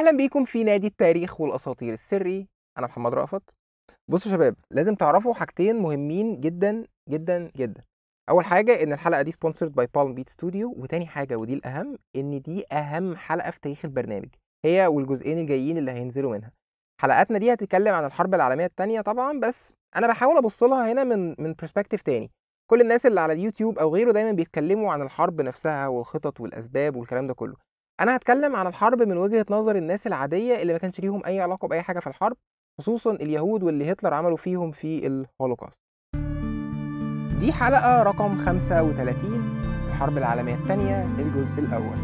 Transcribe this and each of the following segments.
اهلا بيكم في نادي التاريخ والاساطير السري انا محمد رأفت بصوا يا شباب لازم تعرفوا حاجتين مهمين جدا جدا جدا اول حاجه ان الحلقه دي سبونسرد باي بالم بيت ستوديو وتاني حاجه ودي الاهم ان دي اهم حلقه في تاريخ البرنامج هي والجزئين الجايين اللي هينزلوا منها حلقاتنا دي هتتكلم عن الحرب العالميه الثانيه طبعا بس انا بحاول ابص لها هنا من من برسبكتيف تاني كل الناس اللي على اليوتيوب او غيره دايما بيتكلموا عن الحرب نفسها والخطط والاسباب والكلام ده كله انا هتكلم عن الحرب من وجهه نظر الناس العاديه اللي ما كانش ليهم اي علاقه باي حاجه في الحرب خصوصا اليهود واللي هتلر عملوا فيهم في الهولوكاست دي حلقه رقم 35 الحرب العالميه الثانيه الجزء الاول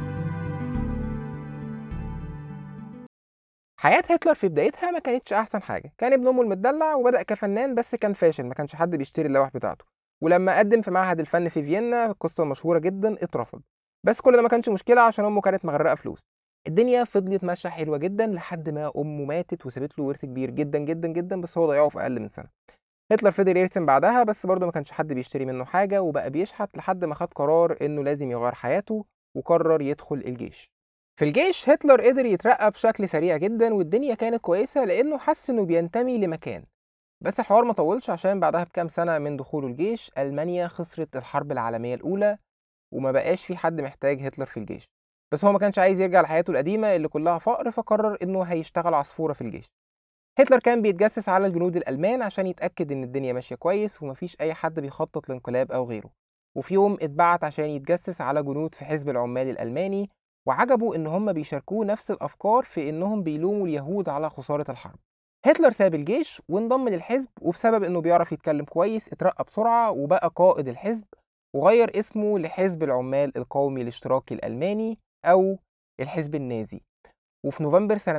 حياة هتلر في بدايتها ما كانتش أحسن حاجة، كان ابن أمه المدلع وبدأ كفنان بس كان فاشل ما كانش حد بيشتري اللوح بتاعته، ولما قدم في معهد الفن في فيينا القصة المشهورة جدا اترفض، بس كل ده ما كانش مشكلة عشان أمه كانت مغرقة فلوس. الدنيا فضلت ماشية حلوة جدا لحد ما أمه ماتت وسابت له ورث كبير جدا جدا جدا بس هو ضيعه في أقل من سنة. هتلر فضل يرسم بعدها بس برضه ما كانش حد بيشتري منه حاجة وبقى بيشحت لحد ما خد قرار إنه لازم يغير حياته وقرر يدخل الجيش. في الجيش هتلر قدر يترقى بشكل سريع جدا والدنيا كانت كويسة لأنه حس إنه بينتمي لمكان. بس الحوار ما طولش عشان بعدها بكام سنة من دخوله الجيش ألمانيا خسرت الحرب العالمية الأولى وما بقاش في حد محتاج هتلر في الجيش. بس هو ما كانش عايز يرجع لحياته القديمة اللي كلها فقر فقرر إنه هيشتغل عصفورة في الجيش. هتلر كان بيتجسس على الجنود الألمان عشان يتأكد إن الدنيا ماشية كويس ومفيش أي حد بيخطط لانقلاب أو غيره. وفي يوم اتبعت عشان يتجسس على جنود في حزب العمال الألماني وعجبوا إن هم بيشاركوه نفس الأفكار في إنهم بيلوموا اليهود على خسارة الحرب. هتلر ساب الجيش وانضم للحزب وبسبب إنه بيعرف يتكلم كويس اترقى بسرعة وبقى قائد الحزب وغير اسمه لحزب العمال القومي الاشتراكي الألماني أو الحزب النازي. وفي نوفمبر سنة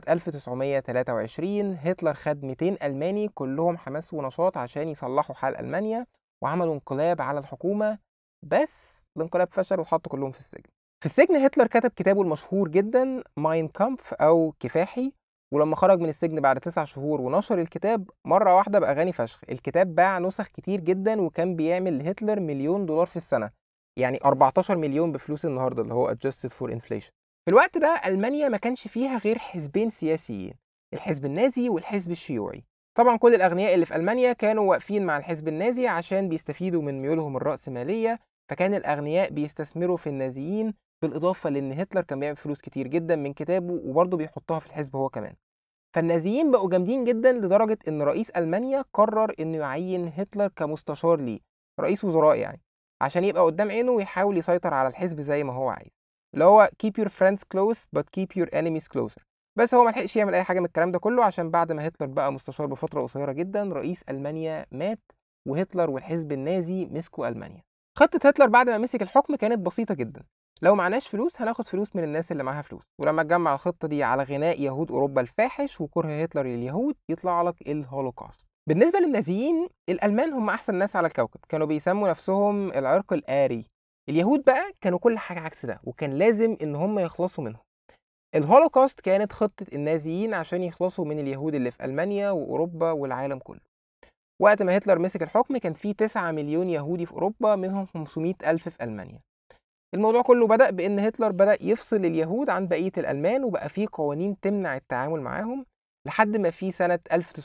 1923 هتلر خد 200 ألماني كلهم حماس ونشاط عشان يصلحوا حال ألمانيا وعملوا انقلاب على الحكومة بس الانقلاب فشل واتحطوا كلهم في السجن. في السجن هتلر كتب كتابه المشهور جدا ماين كامف أو كفاحي ولما خرج من السجن بعد تسع شهور ونشر الكتاب مرة واحدة بقى غني فشخ الكتاب باع نسخ كتير جدا وكان بيعمل لهتلر مليون دولار في السنة يعني 14 مليون بفلوس النهاردة اللي هو adjusted for inflation في الوقت ده ألمانيا ما كانش فيها غير حزبين سياسيين الحزب النازي والحزب الشيوعي طبعا كل الأغنياء اللي في ألمانيا كانوا واقفين مع الحزب النازي عشان بيستفيدوا من ميولهم الرأسمالية فكان الأغنياء بيستثمروا في النازيين بالإضافة لأن هتلر كان بيعمل فلوس كتير جدا من كتابه وبرضه بيحطها في الحزب هو كمان فالنازيين بقوا جامدين جدا لدرجة إن رئيس ألمانيا قرر إنه يعين هتلر كمستشار ليه رئيس وزراء يعني عشان يبقى قدام عينه ويحاول يسيطر على الحزب زي ما هو عايز اللي هو keep your friends close but keep your enemies closer بس هو ما لحقش يعمل اي حاجه من الكلام ده كله عشان بعد ما هتلر بقى مستشار بفتره قصيره جدا رئيس المانيا مات وهتلر والحزب النازي مسكوا المانيا خطه هتلر بعد ما مسك الحكم كانت بسيطه جدا لو معناش فلوس هناخد فلوس من الناس اللي معاها فلوس ولما تجمع الخطه دي على غناء يهود اوروبا الفاحش وكره هتلر لليهود يطلع لك الهولوكاست بالنسبه للنازيين الالمان هم احسن ناس على الكوكب كانوا بيسموا نفسهم العرق الآري اليهود بقى كانوا كل حاجة عكس ده وكان لازم إن هم يخلصوا منهم الهولوكاست كانت خطة النازيين عشان يخلصوا من اليهود اللي في ألمانيا وأوروبا والعالم كله وقت ما هتلر مسك الحكم كان في 9 مليون يهودي في أوروبا منهم 500 ألف في ألمانيا الموضوع كله بدأ بإن هتلر بدأ يفصل اليهود عن بقية الألمان وبقى في قوانين تمنع التعامل معاهم لحد ما في سنة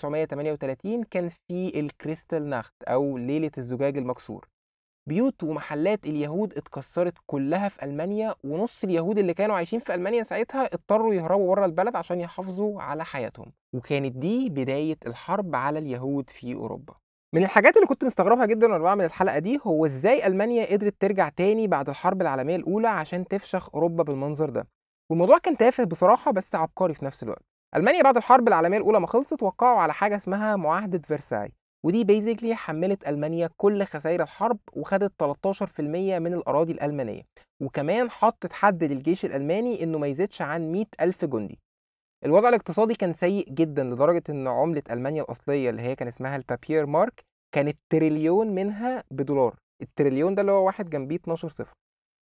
1938 كان في الكريستال ناخت أو ليلة الزجاج المكسور بيوت ومحلات اليهود اتكسرت كلها في ألمانيا ونص اليهود اللي كانوا عايشين في ألمانيا ساعتها اضطروا يهربوا بره البلد عشان يحافظوا على حياتهم وكانت دي بداية الحرب على اليهود في أوروبا من الحاجات اللي كنت مستغربها جدا وانا بعمل الحلقه دي هو ازاي المانيا قدرت ترجع تاني بعد الحرب العالميه الاولى عشان تفشخ اوروبا بالمنظر ده والموضوع كان تافه بصراحه بس عبقري في نفس الوقت المانيا بعد الحرب العالميه الاولى ما خلصت وقعوا على حاجه اسمها معاهده فرساي ودي بيزيكلي حملت ألمانيا كل خسائر الحرب وخدت 13% من الأراضي الألمانية وكمان حطت حد للجيش الألماني إنه ما يزيدش عن 100 ألف جندي الوضع الاقتصادي كان سيء جدا لدرجة إن عملة ألمانيا الأصلية اللي هي كان اسمها البابير مارك كانت تريليون منها بدولار التريليون ده اللي هو واحد جنبيه 12 صفر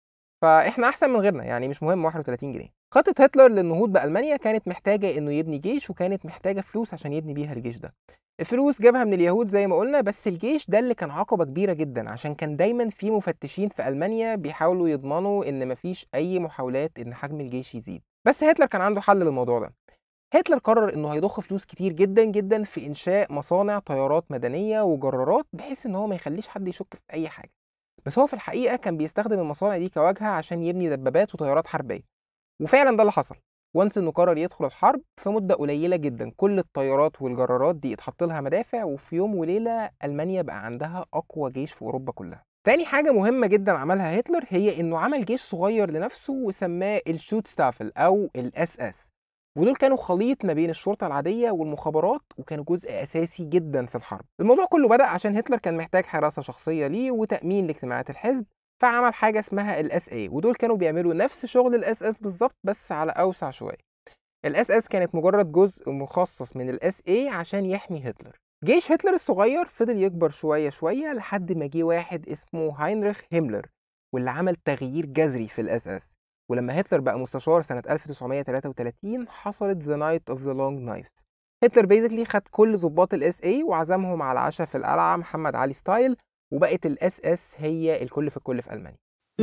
فاحنا احسن من غيرنا يعني مش مهم 31 جنيه خطة هتلر للنهوض بألمانيا كانت محتاجة إنه يبني جيش وكانت محتاجة فلوس عشان يبني بيها الجيش ده الفلوس جابها من اليهود زي ما قلنا بس الجيش ده اللي كان عقبة كبيرة جدا عشان كان دايما في مفتشين في ألمانيا بيحاولوا يضمنوا إن مفيش أي محاولات إن حجم الجيش يزيد بس هتلر كان عنده حل للموضوع ده هتلر قرر انه هيضخ فلوس كتير جدا جدا في انشاء مصانع طيارات مدنيه وجرارات بحيث ان هو ما يخليش حد يشك في اي حاجه بس هو في الحقيقه كان بيستخدم المصانع دي كواجهه عشان يبني دبابات وطيارات حربيه وفعلا ده اللي حصل وانس انه قرر يدخل الحرب في مده قليله جدا كل الطيارات والجرارات دي اتحط لها مدافع وفي يوم وليله المانيا بقى عندها اقوى جيش في اوروبا كلها تاني حاجة مهمة جدا عملها هتلر هي انه عمل جيش صغير لنفسه وسماه الشوت ستافل او الاس اس ودول كانوا خليط ما بين الشرطة العادية والمخابرات وكانوا جزء أساسي جدا في الحرب الموضوع كله بدأ عشان هتلر كان محتاج حراسة شخصية ليه وتأمين لاجتماعات الحزب فعمل حاجة اسمها الاس اي ودول كانوا بيعملوا نفس شغل الاس اس بالظبط بس على أوسع شوية الاس اس كانت مجرد جزء مخصص من الاس اي عشان يحمي هتلر جيش هتلر الصغير فضل يكبر شوية شوية لحد ما جه واحد اسمه هاينريخ هيملر واللي عمل تغيير جذري في الاس اس ولما هتلر بقى مستشار سنة 1933 حصلت The Night of the Long Knives هتلر بيزيكلي خد كل ضباط الاس اي وعزمهم على عشاء في القلعة محمد علي ستايل وبقت الاس اس هي الكل في الكل في ألمانيا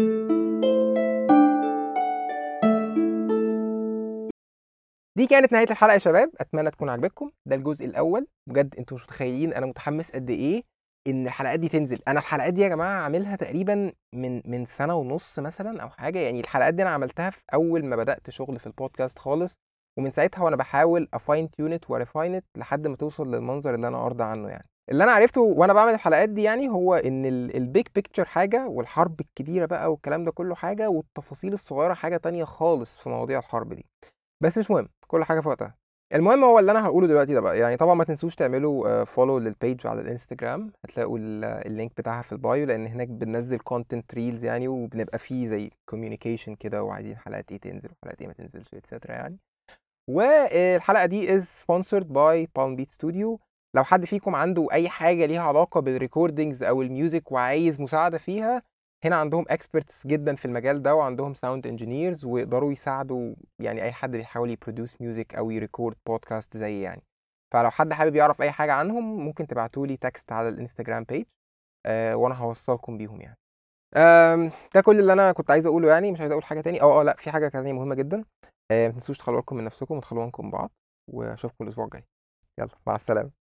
دي كانت نهايه الحلقه يا شباب اتمنى تكون عجبتكم ده الجزء الاول بجد انتوا مش متخيلين انا متحمس قد ايه ان الحلقات دي تنزل انا الحلقات دي يا جماعه عاملها تقريبا من من سنه ونص مثلا او حاجه يعني الحلقات دي انا عملتها في اول ما بدات شغل في البودكاست خالص ومن ساعتها وانا بحاول افاين تيونت وريفاينت لحد ما توصل للمنظر اللي انا ارضى عنه يعني اللي انا عرفته وانا بعمل الحلقات دي يعني هو ان البيج بيكتشر حاجه والحرب الكبيره بقى والكلام ده كله حاجه والتفاصيل الصغيره حاجه تانية خالص في مواضيع الحرب دي بس مش مهم كل حاجه في وقتها المهم هو اللي انا هقوله دلوقتي ده بقى يعني طبعا ما تنسوش تعملوا فولو للبيج على الانستجرام هتلاقوا اللينك بتاعها في البايو لان هناك بننزل كونتنت ريلز يعني وبنبقى فيه زي كوميونيكيشن كده وعايزين حلقات ايه تنزل وحلقات ايه ما تنزلش اتسترا يعني والحلقه دي از سبونسرد باي بالم بيت ستوديو لو حد فيكم عنده اي حاجه ليها علاقه بالريكوردينجز او الميوزك وعايز مساعده فيها هنا عندهم اكسبرتس جدا في المجال ده وعندهم ساوند انجينيرز ويقدروا يساعدوا يعني اي حد بيحاول يبروديوس ميوزك او يريكورد بودكاست زي يعني فلو حد حابب يعرف اي حاجه عنهم ممكن تبعتوا لي تكست على الانستجرام بيج أه وانا هوصلكم بيهم يعني ده كل اللي انا كنت عايز اقوله يعني مش عايز اقول حاجه تاني اه اه لا في حاجه تانية مهمه جدا أه ما تنسوش تخلوا بالكم من نفسكم وتخلوا بالكم من بعض واشوفكم الاسبوع الجاي يلا مع السلامه